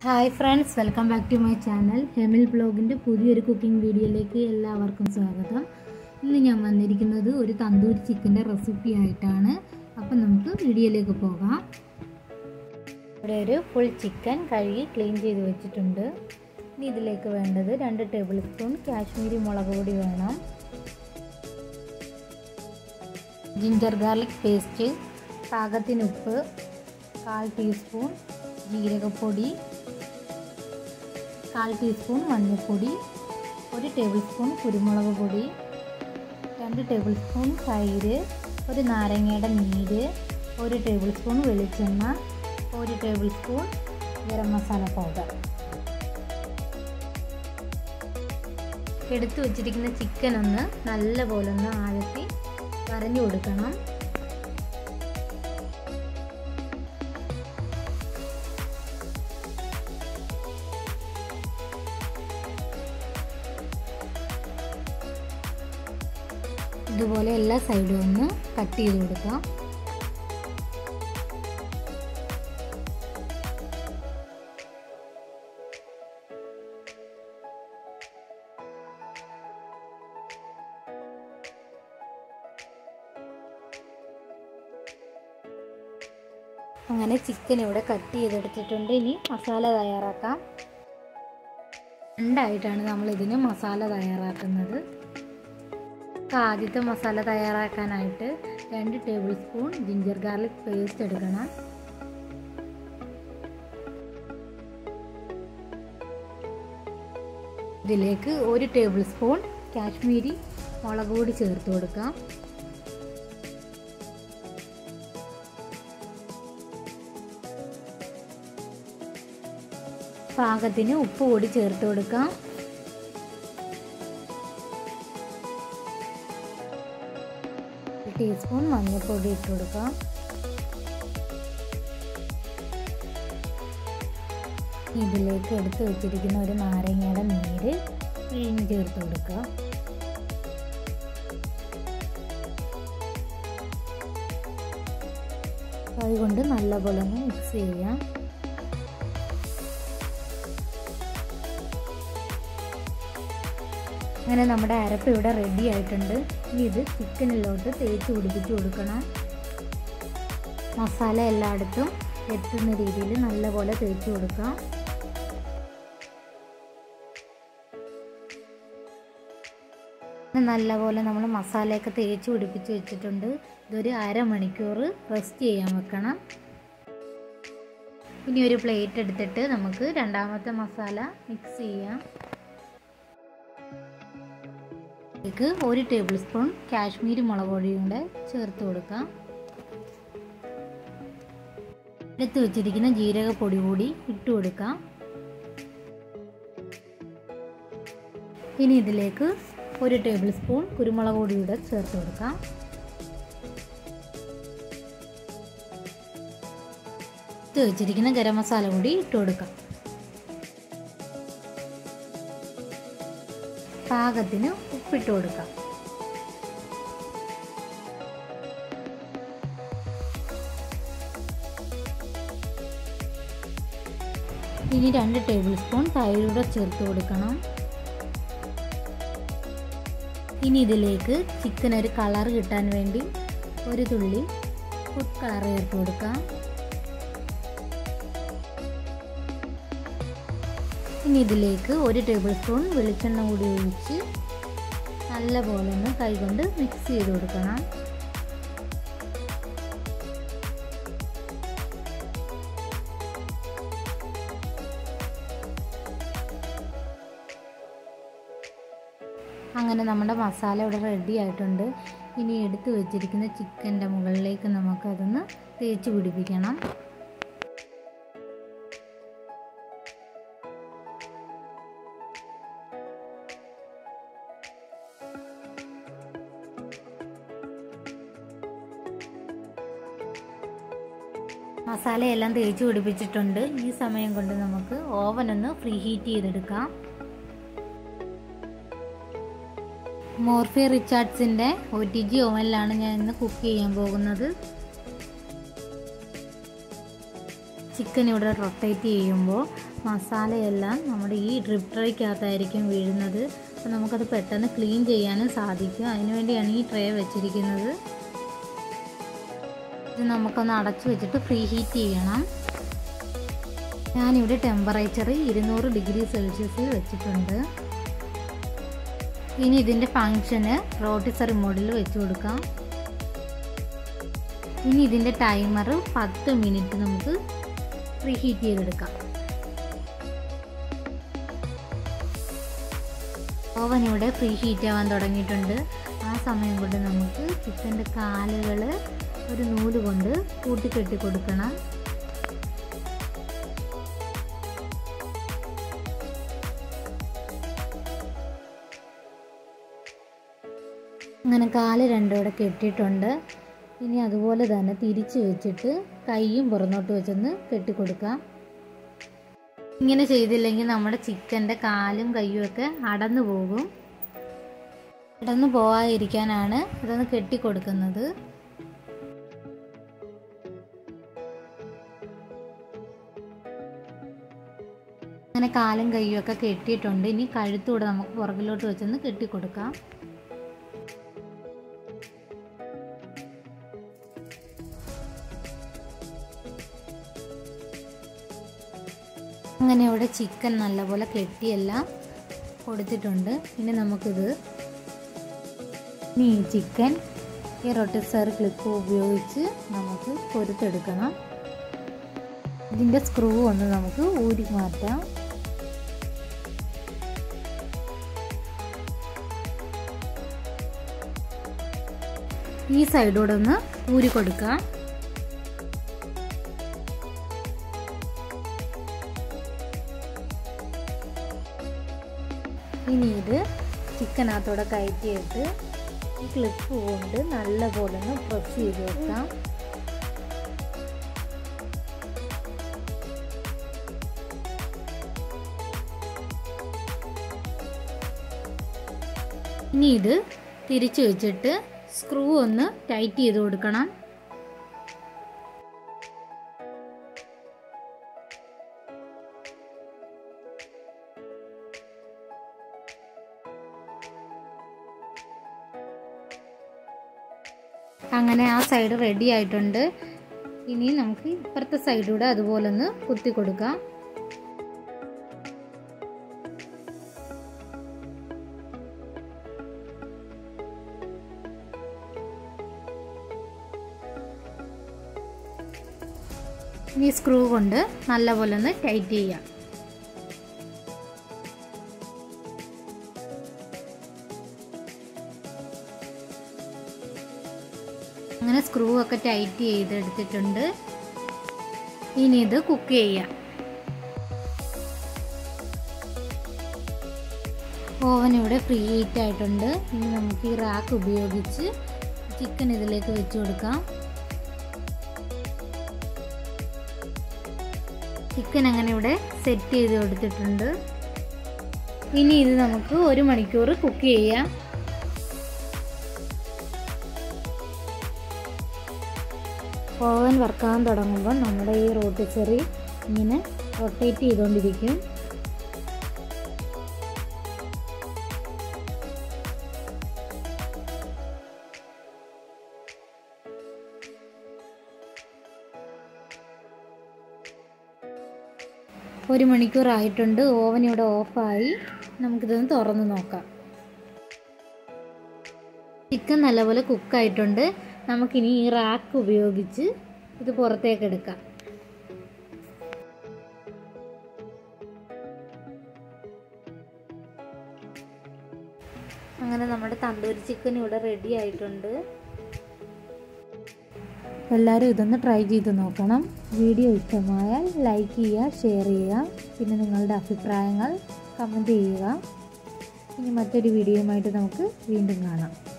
hi friends welcome back to my channel ഹെമിൽ ബ്ലോഗിൻ്റെ പുതിയൊരു കുക്കിംഗ് വീഡിയോയിലേക്ക് എല്ലാവർക്കും സ്വാഗതം ഇന്ന് ഞാൻ വന്നിരിക്കുന്നത് ഒരു തന്തൂരി ചിക്കൻ്റെ റെസിപ്പി ആയിട്ടാണ് അപ്പം നമുക്ക് വീഡിയോയിലേക്ക് പോകാം ഇവിടെ ഒരു ഫുൾ ചിക്കൻ കഴുകി ക്ലീൻ ചെയ്ത് വെച്ചിട്ടുണ്ട് ഇനി ഇതിലേക്ക് വേണ്ടത് രണ്ട് ടേബിൾ സ്പൂൺ കാശ്മീരി മുളക് പൊടി വേണം ജിഞ്ചർ ഗാർലിക് പേസ്റ്റ് പാകത്തിന് ഉപ്പ് കാൽ ടീസ്പൂൺ ജീരകപ്പൊടി കാൽ ടീസ്പൂൺ മഞ്ഞൾപ്പൊടി ഒരു ടേബിൾ സ്പൂൺ കുരുമുളക് പൊടി രണ്ട് ടേബിൾ സ്പൂൺ തൈര് ഒരു നാരങ്ങയുടെ നീര് ഒരു ടേബിൾ സ്പൂൺ വെളിച്ചെണ്ണ ഒരു table spoon garam masala powder എടുത്തു വച്ചിരിക്കുന്ന ചിക്കൻ ഒന്ന് നല്ലപോലെ ഒന്ന് ആഴത്തി വരഞ്ഞു കൊടുക്കണം ഇതുപോലെ എല്ലാ സൈഡും ഒന്ന് കട്ട് ചെയ്ത് കൊടുക്കാം അങ്ങനെ ചിക്കൻ ഇവിടെ കട്ട് ചെയ്തെടുത്തിട്ടുണ്ട് ഇനി മസാല തയ്യാറാക്കാം രണ്ടായിട്ടാണ് നമ്മൾ ഇതിന് മസാല തയ്യാറാക്കുന്നത് ആദ്യത്തെ മസാല തയ്യാറാക്കാനായിട്ട് രണ്ട് table spoon ginger garlic paste എടുക്കണം ഇതിലേക്ക് ഒരു ടേബിൾ സ്പൂൺ കാശ്മീരി മുളക് പൊടി ചേർത്ത് കൊടുക്കാം പാകത്തിന് ഉപ്പ് കൂടി ചേർത്ത് കൊടുക്കാം ടീസ്പൂൺ മഞ്ഞൾപ്പൊടി ഇട്ട് കൊടുക്കാം ഇതിലേക്ക് എടുത്ത് വെച്ചിരിക്കുന്ന ഒരു നാരങ്ങയുടെ നീര് പിഴിഞ്ഞ് ചേർത്ത് കൊടുക്കുക അതുകൊണ്ട് നല്ലപോലെ ഒന്ന് മിക്സ് ചെയ്യാം അങ്ങനെ നമ്മുടെ അരപ്പ് ഇവിടെ റെഡി ആയിട്ടുണ്ട് ഇനി ഇത് ചിക്കനിലോട്ട് തേച്ച് പിടിപ്പിച്ച് കൊടുക്കണം മസാല എല്ലായിടത്തും എത്തുന്ന രീതിയിൽ നല്ലപോലെ തേച്ച് കൊടുക്കാം നല്ലപോലെ നമ്മൾ മസാലയൊക്കെ തേച്ച് പിടിപ്പിച്ച് വെച്ചിട്ടുണ്ട് ഇതൊരു അരമണിക്കൂർ റെസ്റ്റ് ചെയ്യാൻ വെക്കണം ഇനി ഒരു പ്ലേറ്റ് എടുത്തിട്ട് നമുക്ക് രണ്ടാമത്തെ മസാല മിക്സ് ചെയ്യാം ഇതിലേക്ക് ഒരു ടേബിൾ സ്പൂൺ കാശ്മീരി മുളക് പൊടിയും കൂടെ ചേർത്ത് കൊടുക്കാം എടുത്ത് വെച്ചിരിക്കുന്ന ജീരകപ്പൊടി കൂടി ഇട്ട് കൊടുക്കാം ഇനി ഇതിലേക്ക് ഒരു ടേബിൾ സ്പൂൺ കുരുമുളക് പൊടി കൂടെ ചേർത്ത് കൊടുക്കാം എടുത്ത് വെച്ചിരിക്കുന്ന ഗരം മസാല കൂടി ഇട്ട് കൊടുക്കാം പാകത്തിന് ഉപ്പിട്ട് കൊടുക്കാം ഇനി രണ്ട് ടേബിൾ സ്പൂൺ തൈരൂടെ ചേർത്ത് കൊടുക്കണം ഇനി ഇതിലേക്ക് ചിക്കൻ ഒരു കളർ കിട്ടാൻ വേണ്ടി ഒരു തുള്ളി ഫുഡ് കളർ ചേർത്ത് കൊടുക്കാം ഇനി ഇതിലേക്ക് ഒരു ടേബിൾ സ്പൂൺ വെളിച്ചെണ്ണ കൂടി ഒഴിച്ച് നല്ലപോലെ ഒന്ന് കൈകൊണ്ട് മിക്സ് ചെയ്ത് കൊടുക്കണം അങ്ങനെ നമ്മുടെ മസാല ഇവിടെ റെഡി ആയിട്ടുണ്ട് ഇനി എടുത്തു വെച്ചിരിക്കുന്ന ചിക്കൻ്റെ മുകളിലേക്ക് നമുക്കതൊന്ന് തേച്ച് പിടിപ്പിക്കണം മസാലയെല്ലാം തേച്ച് പിടിപ്പിച്ചിട്ടുണ്ട് ഈ സമയം കൊണ്ട് നമുക്ക് ഓവൻ ഒന്ന് ഫ്രീ ഹീറ്റ് ചെയ്തെടുക്കാം മോർഫി റിച്ചാർഡ്സിൻ്റെ ഒ ടി ജി ഓവനിലാണ് ഞാൻ ഇന്ന് കുക്ക് ചെയ്യാൻ പോകുന്നത് ചിക്കൻ ഇവിടെ റൊട്ടേറ്റ് ചെയ്യുമ്പോൾ മസാലയെല്ലാം നമ്മുടെ ഈ ഡ്രിപ്പ് ട്രേക്കകത്തായിരിക്കും വീഴുന്നത് അപ്പോൾ നമുക്കത് പെട്ടെന്ന് ക്ലീൻ ചെയ്യാനും സാധിക്കും അതിനുവേണ്ടിയാണ് ഈ ട്രേ വെച്ചിരിക്കുന്നത് ഇത് നമുക്കൊന്ന് അടച്ചു വെച്ചിട്ട് ഫ്രീ ഹീറ്റ് ചെയ്യണം ഞാനിവിടെ ടെമ്പറേച്ചർ ഇരുന്നൂറ് ഡിഗ്രി സെൽഷ്യസിൽ വെച്ചിട്ടുണ്ട് ഇനി ഇതിൻ്റെ ഫങ്ഷന് റോട്ടിസറി മോഡിൽ വെച്ച് കൊടുക്കാം ഇനി ഇതിൻ്റെ ടൈമർ പത്ത് മിനിറ്റ് നമുക്ക് പ്രീ ഹീറ്റ് ചെയ്തെടുക്കാം ഓവൻ ഇവിടെ പ്രീ ഹീറ്റ് ആവാൻ തുടങ്ങിയിട്ടുണ്ട് ആ സമയം കൊണ്ട് നമുക്ക് ചിക്കൻ്റെ കാലുകൾ ഒരു നൂല് കൊണ്ട് കൂട്ടിക്കെട്ടി കൊടുക്കണം അങ്ങനെ കാല് രണ്ടും ഇവിടെ കെട്ടിയിട്ടുണ്ട് ഇനി അതുപോലെ തന്നെ തിരിച്ച് വെച്ചിട്ട് കൈയും പുറന്നോട്ട് വെച്ചൊന്ന് കെട്ടിക്കൊടുക്കാം ഇങ്ങനെ ചെയ്തില്ലെങ്കിൽ നമ്മുടെ ചിക്കൻ്റെ കാലും കൈയും ഒക്കെ അടന്നു പോകും അടന്നു പോവാതിരിക്കാനാണ് ഇതൊന്ന് കെട്ടിക്കൊടുക്കുന്നത് അങ്ങനെ കാലും കൈയും ഒക്കെ കെട്ടിയിട്ടുണ്ട് ഇനി കഴുത്തൂടെ നമുക്ക് പുറകിലോട്ട് വെച്ചൊന്ന് കെട്ടിക്കൊടുക്കാം അങ്ങനെ ഇവിടെ ചിക്കൻ നല്ലപോലെ കെട്ടിയെല്ലാം കൊടുത്തിട്ടുണ്ട് ഇനി നമുക്കിത് ഇനി ഈ ചിക്കൻ ഈ റൊട്ടിസർ ക്ലിപ്പ് ഉപയോഗിച്ച് നമുക്ക് പൊരുത്തെടുക്കണം ഇതിൻ്റെ സ്ക്രൂ ഒന്ന് നമുക്ക് ഊരി മാറ്റാം ഈ സൈഡോടെ ഒന്ന് ഊരി കൊടുക്കാം ഇനി ഇത് ചിക്കനകത്തോടെ കയറ്റിയിട്ട് ഈ ക്ലിപ്പ് കൊണ്ട് നല്ലപോലെ ഒന്ന് പ്രസ് ചെയ്ത് വെക്കാം ഇനി ഇത് തിരിച്ചു വെച്ചിട്ട് സ്ക്രൂ ഒന്ന് ടൈറ്റ് ചെയ്ത് കൊടുക്കണം അങ്ങനെ ആ സൈഡ് റെഡി ആയിട്ടുണ്ട് ഇനി നമുക്ക് ഇപ്പുറത്തെ സൈഡിലൂടെ അതുപോലെ ഒന്ന് കുത്തി കൊടുക്കാം ഇനി സ്ക്രൂ കൊണ്ട് നല്ലപോലെ ഒന്ന് ടൈറ്റ് ചെയ്യാം അങ്ങനെ സ്ക്രൂ ഒക്കെ ടൈറ്റ് ചെയ്തെടുത്തിട്ടുണ്ട് ഇനി ഇത് കുക്ക് ചെയ്യാം ഓവൻ ഇവിടെ ഫ്രീ ഹീറ്റ് ആയിട്ടുണ്ട് ഇനി നമുക്ക് ഈ റാക്ക് ഉപയോഗിച്ച് ചിക്കൻ ഇതിലേക്ക് വെച്ച് കൊടുക്കാം ചിക്കൻ അങ്ങനെ ഇവിടെ സെറ്റ് ചെയ്ത് കൊടുത്തിട്ടുണ്ട് ഇനി ഇത് നമുക്ക് ഒരു മണിക്കൂർ കുക്ക് ചെയ്യാം ഓവൻ വർക്കാൻ തുടങ്ങുമ്പോൾ നമ്മുടെ ഈ റോട്ടിച്ചെറി ഇങ്ങനെ റൊട്ടേറ്റ് ചെയ്തുകൊണ്ടിരിക്കും ഒരു മണിക്കൂർ ആയിട്ടുണ്ട് ഓവൻ ഇവിടെ ഓഫായി നമുക്കിതൊന്ന് തുറന്ന് നോക്കാം ചിക്കൻ നല്ലപോലെ കുക്കായിട്ടുണ്ട് നമുക്കിനി ഈ റാക്ക് ഉപയോഗിച്ച് ഇത് പുറത്തേക്ക് എടുക്കാം അങ്ങനെ നമ്മുടെ തന്തൂരി ചിക്കൻ ഇവിടെ റെഡി ആയിട്ടുണ്ട് എല്ലാവരും ഇതൊന്ന് ട്രൈ ചെയ്ത് നോക്കണം വീഡിയോ ഇഷ്ടമായാൽ ലൈക്ക് ചെയ്യുക ഷെയർ ചെയ്യുക പിന്നെ നിങ്ങളുടെ അഭിപ്രായങ്ങൾ കമൻറ്റ് ചെയ്യുക ഇനി മറ്റൊരു വീഡിയോയുമായിട്ട് നമുക്ക് വീണ്ടും കാണാം